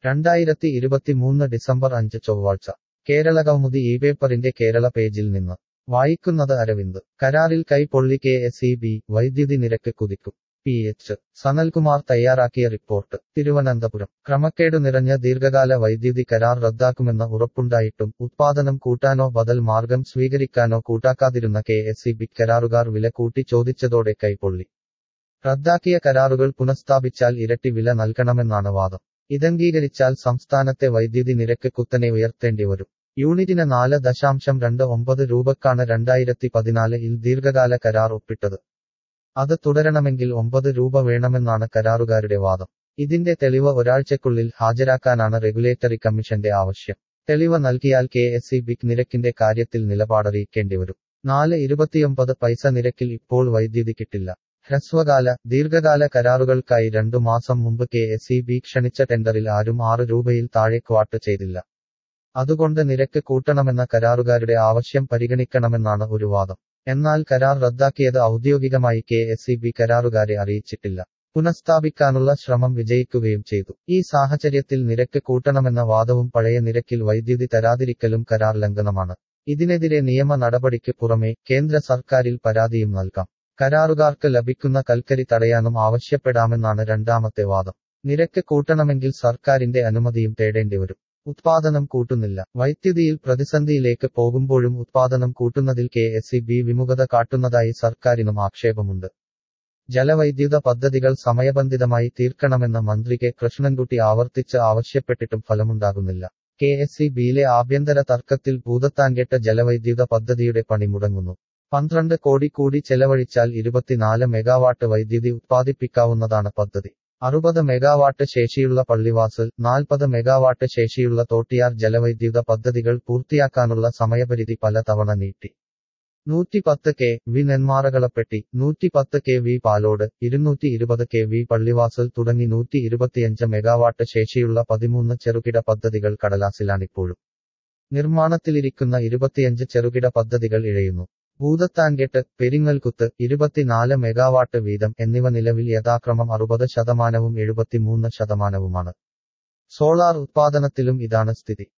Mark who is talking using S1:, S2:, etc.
S1: രണ്ടായിരത്തി ഇരുപത്തിമൂന്ന് ഡിസംബർ അഞ്ച് ചൊവ്വാഴ്ച കേരള കൗമുദി ഈ പേപ്പറിന്റെ കേരള പേജിൽ നിന്ന് വായിക്കുന്നത് അരവിന്ദ് കരാറിൽ കൈപ്പൊള്ളി കെ എസ് ഇ ബി വൈദ്യുതി നിരക്ക് കുതിക്കും പി എച്ച് സനൽകുമാർ തയ്യാറാക്കിയ റിപ്പോർട്ട് തിരുവനന്തപുരം ക്രമക്കേടു നിറഞ്ഞ ദീർഘകാല വൈദ്യുതി കരാർ റദ്ദാക്കുമെന്ന ഉറപ്പുണ്ടായിട്ടും ഉത്പാദനം കൂട്ടാനോ ബദൽ മാർഗം സ്വീകരിക്കാനോ കൂട്ടാക്കാതിരുന്ന കെ എസ് ഇ ബി കരാറുകാർ വില കൂട്ടി ചോദിച്ചതോടെ കൈപ്പൊള്ളി റദ്ദാക്കിയ കരാറുകൾ പുനഃസ്ഥാപിച്ചാൽ ഇരട്ടി വില നൽകണമെന്നാണ് വാദം ഇതംഗീകരിച്ചാൽ സംസ്ഥാനത്തെ വൈദ്യുതി നിരക്ക് കുത്തനെ ഉയർത്തേണ്ടി വരും യൂണിറ്റിന് നാല് ദശാംശം രണ്ട് ഒമ്പത് രൂപക്കാണ് രണ്ടായിരത്തി പതിനാലിൽ ദീർഘകാല കരാർ ഒപ്പിട്ടത് അത് തുടരണമെങ്കിൽ ഒമ്പത് രൂപ വേണമെന്നാണ് കരാറുകാരുടെ വാദം ഇതിന്റെ തെളിവ് ഒരാഴ്ചക്കുള്ളിൽ ഹാജരാക്കാനാണ് റെഗുലേറ്ററി കമ്മീഷന്റെ ആവശ്യം തെളിവ് നൽകിയാൽ കെ എസ് ഇ ബിക് നിരക്കിന്റെ കാര്യത്തിൽ നിലപാടറിയിക്കേണ്ടിവരും നാല് ഇരുപത്തിയൊമ്പത് പൈസ നിരക്കിൽ ഇപ്പോൾ വൈദ്യുതി കിട്ടില്ല ഹ്രസ്വകാല ദീർഘകാല കരാറുകൾക്കായി രണ്ടു മാസം മുമ്പ് കെ എസ് ഇ ബി ക്ഷണിച്ച ടെൻഡറിൽ ആരും ആറ് രൂപയിൽ താഴെ ക്വാട്ട് ചെയ്തില്ല അതുകൊണ്ട് നിരക്ക് കൂട്ടണമെന്ന കരാറുകാരുടെ ആവശ്യം പരിഗണിക്കണമെന്നാണ് ഒരു വാദം എന്നാൽ കരാർ റദ്ദാക്കിയത് ഔദ്യോഗികമായി കെ എസ് ഇ ബി കരാറുകാരെ അറിയിച്ചിട്ടില്ല പുനഃസ്ഥാപിക്കാനുള്ള ശ്രമം വിജയിക്കുകയും ചെയ്തു ഈ സാഹചര്യത്തിൽ നിരക്ക് കൂട്ടണമെന്ന വാദവും പഴയ നിരക്കിൽ വൈദ്യുതി തരാതിരിക്കലും കരാർ ലംഘനമാണ് ഇതിനെതിരെ നിയമ നടപടിക്ക് പുറമെ കേന്ദ്ര സർക്കാരിൽ പരാതിയും നൽകാം കരാറുകാർക്ക് ലഭിക്കുന്ന കൽക്കരി തടയാനും ആവശ്യപ്പെടാമെന്നാണ് രണ്ടാമത്തെ വാദം നിരക്ക് കൂട്ടണമെങ്കിൽ സർക്കാരിന്റെ അനുമതിയും തേടേണ്ടിവരും ഉത്പാദനം കൂട്ടുന്നില്ല വൈദ്യുതിയിൽ പ്രതിസന്ധിയിലേക്ക് പോകുമ്പോഴും ഉത്പാദനം കൂട്ടുന്നതിൽ കെ എസ് ഇ ബി വിമുഖത കാട്ടുന്നതായി സർക്കാരിനും ആക്ഷേപമുണ്ട് ജലവൈദ്യുത പദ്ധതികൾ സമയബന്ധിതമായി തീർക്കണമെന്ന മന്ത്രി കെ കൃഷ്ണൻകുട്ടി ആവർത്തിച്ച് ആവശ്യപ്പെട്ടിട്ടും ഫലമുണ്ടാകുന്നില്ല കെ എസ് ഇ ബിയിലെ ആഭ്യന്തര തർക്കത്തിൽ ഭൂതത്താൻകെട്ട ജലവൈദ്യുത പദ്ധതിയുടെ പണി മുടങ്ങുന്നു പന്ത്രണ്ട് കോടി കൂടി ചെലവഴിച്ചാൽ ഇരുപത്തിനാല് മെഗാവാട്ട് വൈദ്യുതി ഉത്പാദിപ്പിക്കാവുന്നതാണ് പദ്ധതി അറുപത് മെഗാവാട്ട് ശേഷിയുള്ള പള്ളിവാസൽ നാൽപ്പത് മെഗാവാട്ട് ശേഷിയുള്ള തോട്ടിയാർ ജലവൈദ്യുത പദ്ധതികൾ പൂർത്തിയാക്കാനുള്ള സമയപരിധി പലതവണ നീട്ടി നൂറ്റിപ്പത്ത് കെ വി നെന്മാറകളപ്പെട്ടി നൂറ്റിപ്പത്ത് കെ വി പാലോട് ഇരുന്നൂറ്റി ഇരുപത് കെ വി പള്ളിവാസൽ തുടങ്ങി നൂറ്റി ഇരുപത്തിയഞ്ച് മെഗാവാട്ട് ശേഷിയുള്ള പതിമൂന്ന് ചെറുകിട പദ്ധതികൾ കടലാസിലാണിപ്പോഴും നിർമ്മാണത്തിലിരിക്കുന്ന ഇരുപത്തിയഞ്ച് ചെറുകിട പദ്ധതികൾ ഇഴയുന്നു ഭൂതത്താൻകെട്ട് പെരിങ്ങൽകുത്ത് ഇരുപത്തിനാല് മെഗാവാട്ട് വീതം എന്നിവ നിലവിൽ യഥാക്രമം അറുപത് ശതമാനവും എഴുപത്തിമൂന്ന് ശതമാനവുമാണ് സോളാർ ഉത്പാദനത്തിലും ഇതാണ് സ്ഥിതി